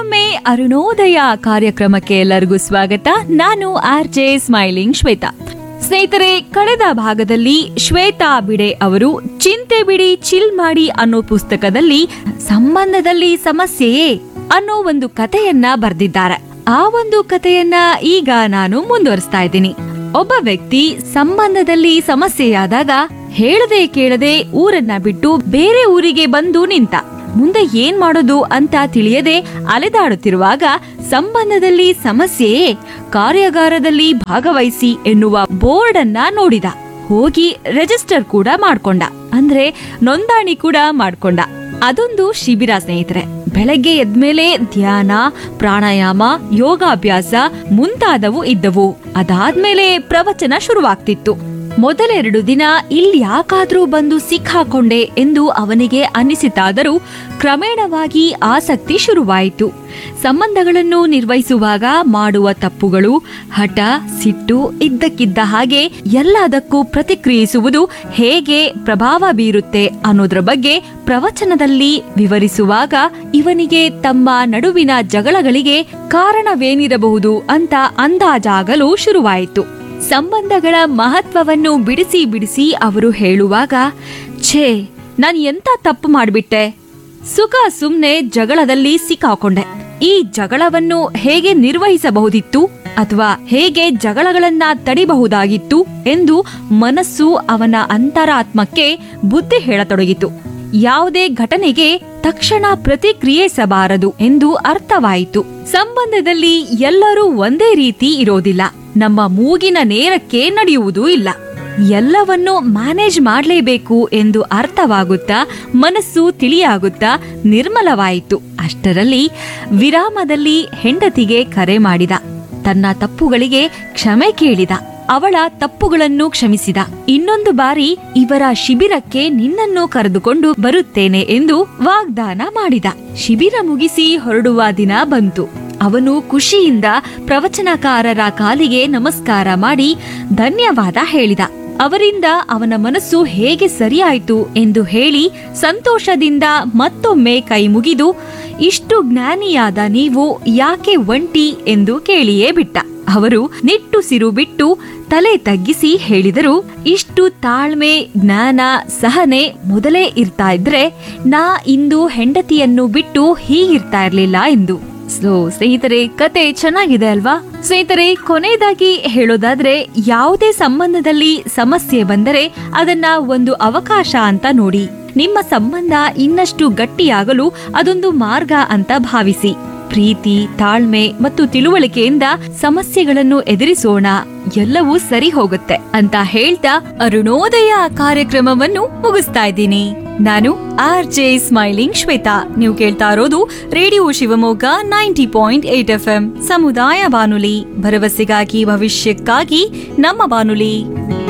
ಮತ್ತೊಮ್ಮೆ ಅರುಣೋದಯ ಕಾರ್ಯಕ್ರಮಕ್ಕೆ ಎಲ್ಲರಿಗೂ ಸ್ವಾಗತ ನಾನು ಆರ್ ಜೆ ಸ್ಮೈಲಿಂಗ್ ಶ್ವೇತಾ ಸ್ನೇಹಿತರೆ ಕಳೆದ ಭಾಗದಲ್ಲಿ ಶ್ವೇತಾ ಬಿಡೆ ಅವರು ಚಿಂತೆ ಬಿಡಿ ಚಿಲ್ ಮಾಡಿ ಅನ್ನೋ ಪುಸ್ತಕದಲ್ಲಿ ಸಂಬಂಧದಲ್ಲಿ ಸಮಸ್ಯೆಯೇ ಅನ್ನೋ ಒಂದು ಕಥೆಯನ್ನ ಬರೆದಿದ್ದಾರೆ ಆ ಒಂದು ಕಥೆಯನ್ನ ಈಗ ನಾನು ಮುಂದುವರಿಸ್ತಾ ಇದ್ದೀನಿ ಒಬ್ಬ ವ್ಯಕ್ತಿ ಸಂಬಂಧದಲ್ಲಿ ಸಮಸ್ಯೆಯಾದಾಗ ಹೇಳದೆ ಕೇಳದೆ ಊರನ್ನ ಬಿಟ್ಟು ಬೇರೆ ಊರಿಗೆ ಬಂದು ನಿಂತ ಮುಂದೆ ಏನ್ ಮಾಡೋದು ಅಂತ ತಿಳಿಯದೆ ಅಲೆದಾಡುತ್ತಿರುವಾಗ ಸಂಬಂಧದಲ್ಲಿ ಸಮಸ್ಯೆಯೇ ಕಾರ್ಯಾಗಾರದಲ್ಲಿ ಭಾಗವಹಿಸಿ ಎನ್ನುವ ಬೋರ್ಡ್ ಅನ್ನ ನೋಡಿದ ಹೋಗಿ ರಿಜಿಸ್ಟರ್ ಕೂಡ ಮಾಡ್ಕೊಂಡ ಅಂದ್ರೆ ನೋಂದಣಿ ಕೂಡ ಮಾಡ್ಕೊಂಡ ಅದೊಂದು ಶಿಬಿರ ಸ್ನೇಹಿತರೆ ಬೆಳಗ್ಗೆ ಎದ್ಮೇಲೆ ಧ್ಯಾನ ಪ್ರಾಣಾಯಾಮ ಯೋಗಾಭ್ಯಾಸ ಮುಂತಾದವು ಇದ್ದವು ಅದಾದ್ಮೇಲೆ ಪ್ರವಚನ ಶುರುವಾಗ್ತಿತ್ತು ಮೊದಲೆರಡು ದಿನ ಇಲ್ಲಿ ಯಾಕಾದ್ರೂ ಬಂದು ಸಿಕ್ಕಾಕೊಂಡೆ ಎಂದು ಅವನಿಗೆ ಅನ್ನಿಸಿತಾದರೂ ಕ್ರಮೇಣವಾಗಿ ಆಸಕ್ತಿ ಶುರುವಾಯಿತು ಸಂಬಂಧಗಳನ್ನು ನಿರ್ವಹಿಸುವಾಗ ಮಾಡುವ ತಪ್ಪುಗಳು ಹಠ ಸಿಟ್ಟು ಇದ್ದಕ್ಕಿದ್ದ ಹಾಗೆ ಎಲ್ಲದಕ್ಕೂ ಪ್ರತಿಕ್ರಿಯಿಸುವುದು ಹೇಗೆ ಪ್ರಭಾವ ಬೀರುತ್ತೆ ಅನ್ನೋದ್ರ ಬಗ್ಗೆ ಪ್ರವಚನದಲ್ಲಿ ವಿವರಿಸುವಾಗ ಇವನಿಗೆ ತಮ್ಮ ನಡುವಿನ ಜಗಳಗಳಿಗೆ ಕಾರಣವೇನಿರಬಹುದು ಅಂತ ಅಂದಾಜಾಗಲು ಶುರುವಾಯಿತು ಸಂಬಂಧಗಳ ಮಹತ್ವವನ್ನು ಬಿಡಿಸಿ ಬಿಡಿಸಿ ಅವರು ಹೇಳುವಾಗ ಛೇ ನಾನ್ ಎಂತ ತಪ್ಪು ಮಾಡ್ಬಿಟ್ಟೆ ಸುಖ ಸುಮ್ನೆ ಜಗಳದಲ್ಲಿ ಸಿಕ್ಕಾಕೊಂಡೆ ಈ ಜಗಳವನ್ನು ಹೇಗೆ ನಿರ್ವಹಿಸಬಹುದಿತ್ತು ಅಥವಾ ಹೇಗೆ ಜಗಳಗಳನ್ನ ತಡಿಬಹುದಾಗಿತ್ತು ಎಂದು ಮನಸ್ಸು ಅವನ ಅಂತರಾತ್ಮಕ್ಕೆ ಬುದ್ಧಿ ಹೇಳತೊಡಗಿತು ಯಾವುದೇ ಘಟನೆಗೆ ತಕ್ಷಣ ಪ್ರತಿಕ್ರಿಯಿಸಬಾರದು ಎಂದು ಅರ್ಥವಾಯಿತು ಸಂಬಂಧದಲ್ಲಿ ಎಲ್ಲರೂ ಒಂದೇ ರೀತಿ ಇರೋದಿಲ್ಲ ನಮ್ಮ ಮೂಗಿನ ನೇರಕ್ಕೆ ನಡೆಯುವುದೂ ಇಲ್ಲ ಎಲ್ಲವನ್ನು ಮ್ಯಾನೇಜ್ ಮಾಡಲೇಬೇಕು ಎಂದು ಅರ್ಥವಾಗುತ್ತಾ ಮನಸ್ಸು ತಿಳಿಯಾಗುತ್ತಾ ನಿರ್ಮಲವಾಯಿತು ಅಷ್ಟರಲ್ಲಿ ವಿರಾಮದಲ್ಲಿ ಹೆಂಡತಿಗೆ ಕರೆ ಮಾಡಿದ ತನ್ನ ತಪ್ಪುಗಳಿಗೆ ಕ್ಷಮೆ ಕೇಳಿದ ಅವಳ ತಪ್ಪುಗಳನ್ನು ಕ್ಷಮಿಸಿದ ಇನ್ನೊಂದು ಬಾರಿ ಇವರ ಶಿಬಿರಕ್ಕೆ ನಿನ್ನನ್ನು ಕರೆದುಕೊಂಡು ಬರುತ್ತೇನೆ ಎಂದು ವಾಗ್ದಾನ ಮಾಡಿದ ಶಿಬಿರ ಮುಗಿಸಿ ಹೊರಡುವ ದಿನ ಬಂತು ಅವನು ಖುಷಿಯಿಂದ ಪ್ರವಚನಕಾರರ ಕಾಲಿಗೆ ನಮಸ್ಕಾರ ಮಾಡಿ ಧನ್ಯವಾದ ಹೇಳಿದ ಅವರಿಂದ ಅವನ ಮನಸ್ಸು ಹೇಗೆ ಸರಿಯಾಯಿತು ಎಂದು ಹೇಳಿ ಸಂತೋಷದಿಂದ ಮತ್ತೊಮ್ಮೆ ಕೈ ಮುಗಿದು ಇಷ್ಟು ಜ್ಞಾನಿಯಾದ ನೀವು ಯಾಕೆ ಒಂಟಿ ಎಂದು ಕೇಳಿಯೇ ಬಿಟ್ಟ ಅವರು ನಿಟ್ಟುಸಿರು ಬಿಟ್ಟು ತಲೆ ತಗ್ಗಿಸಿ ಹೇಳಿದರು ಇಷ್ಟು ತಾಳ್ಮೆ ಜ್ಞಾನ ಸಹನೆ ಮೊದಲೇ ಇರ್ತಾ ಇದ್ರೆ ನಾ ಇಂದು ಹೆಂಡತಿಯನ್ನು ಬಿಟ್ಟು ಹೀಗಿರ್ತಾ ಇರ್ಲಿಲ್ಲ ಎಂದು ಸೊ ಸ್ನೇಹಿತರೆ ಕತೆ ಚೆನ್ನಾಗಿದೆ ಅಲ್ವಾ ಸ್ನೇಹಿತರೆ ಕೊನೆಯದಾಗಿ ಹೇಳೋದಾದ್ರೆ ಯಾವುದೇ ಸಂಬಂಧದಲ್ಲಿ ಸಮಸ್ಯೆ ಬಂದರೆ ಅದನ್ನ ಒಂದು ಅವಕಾಶ ಅಂತ ನೋಡಿ ನಿಮ್ಮ ಸಂಬಂಧ ಇನ್ನಷ್ಟು ಗಟ್ಟಿಯಾಗಲು ಅದೊಂದು ಮಾರ್ಗ ಅಂತ ಭಾವಿಸಿ ಪ್ರೀತಿ ತಾಳ್ಮೆ ಮತ್ತು ತಿಳುವಳಿಕೆಯಿಂದ ಸಮಸ್ಯೆಗಳನ್ನು ಎದುರಿಸೋಣ ಎಲ್ಲವೂ ಸರಿ ಹೋಗುತ್ತೆ ಅಂತ ಹೇಳ್ತಾ ಅರುಣೋದಯ ಕಾರ್ಯಕ್ರಮವನ್ನು ಮುಗಿಸ್ತಾ ಇದ್ದೀನಿ ನಾನು ಆರ್ ಜೆ ಸ್ಮೈಲಿಂಗ್ ಶ್ವೇತಾ ನೀವು ಕೇಳ್ತಾ ಇರೋದು radio Shivamogga ninety point eight F M ಸಮುದಾಯ ಬಾನುಲಿ ಭರವಸೆಗಾಗಿ ಭವಿಷ್ಯಕ್ಕಾಗಿ ನಮ್ಮ ಬಾನುಲಿ